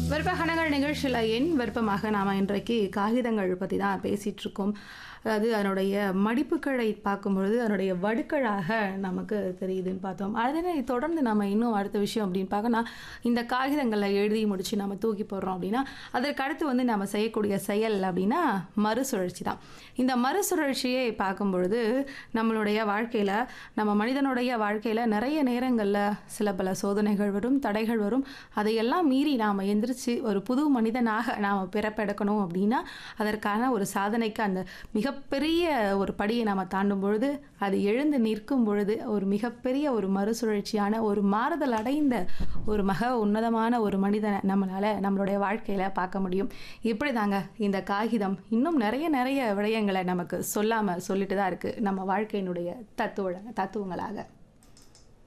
விருப்பகணங்கள் நிகழ்ச்சியில் என் விருப்பமாக நாம் இன்றைக்கு காகிதங்கள் பற்றி தான் பேசிகிட்டு இருக்கோம் அதாவது அதனுடைய மடிப்புகளை பார்க்கும்பொழுது அதனுடைய வடுக்களாக நமக்கு தெரியுதுன்னு பார்த்தோம் அதனை தொடர்ந்து நம்ம இன்னும் அடுத்த விஷயம் அப்படின்னு பார்க்கணும் இந்த காகிதங்களை எழுதி முடித்து நம்ம தூக்கி போடுறோம் அப்படின்னா அதற்கு அடுத்து வந்து நம்ம செய்யக்கூடிய செயல் அப்படின்னா மறுசுழற்சி தான் இந்த மறுசுழற்சியை பார்க்கும் பொழுது நம்மளுடைய வாழ்க்கையில் நம்ம மனிதனுடைய வாழ்க்கையில் நிறைய நேரங்களில் சில பல சோதனைகள் வரும் தடைகள் வரும் அதையெல்லாம் மீறி நாம் எந்திரிச்சு ஒரு புது மனிதனாக நாம் பிறப்பெடுக்கணும் அப்படின்னா அதற்கான ஒரு சாதனைக்கு அந்த மிகப்பெரிய ஒரு படியை நாம் தாண்டும் பொழுது அது எழுந்து நிற்கும் பொழுது ஒரு மிகப்பெரிய ஒரு மறுசுழற்சியான ஒரு மாறுதல் அடைந்த ஒரு மக உன்னதமான ஒரு மனிதனை நம்மளால் நம்மளுடைய வாழ்க்கையில் பார்க்க முடியும் இப்படி தாங்க இந்த காகிதம் இன்னும் நிறைய நிறைய விடயங்களை நமக்கு சொல்லாமல் சொல்லிட்டு தான் இருக்குது நம்ம வாழ்க்கையினுடைய தத்துவ தத்துவங்களாக